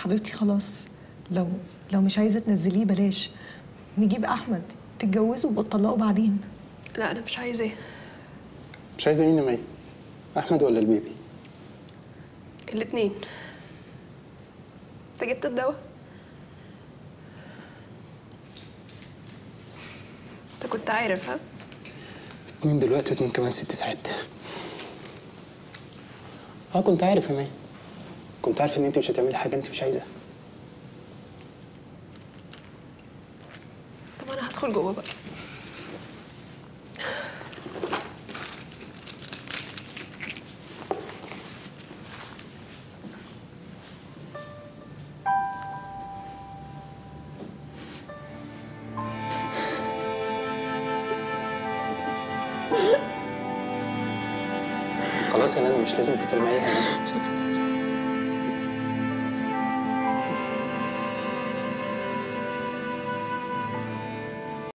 حبيبتي خلاص لو لو مش عايزه تنزليه بلاش نجيب احمد تتجوزوا وتطلقوا بعدين لا انا مش عايزاه مش عايزه مين يا مي احمد ولا البيبي الاتنين انت جبت الدواء انت كنت عارف ها اتنين دلوقتي واتنين كمان ست ساعات اه كنت عارف يا مي كنت عارف ان انت مش هتعملي حاجه انت مش عايزاها طب انا هدخل جوه بقى خلاص يا ندى مش لازم تسمعيها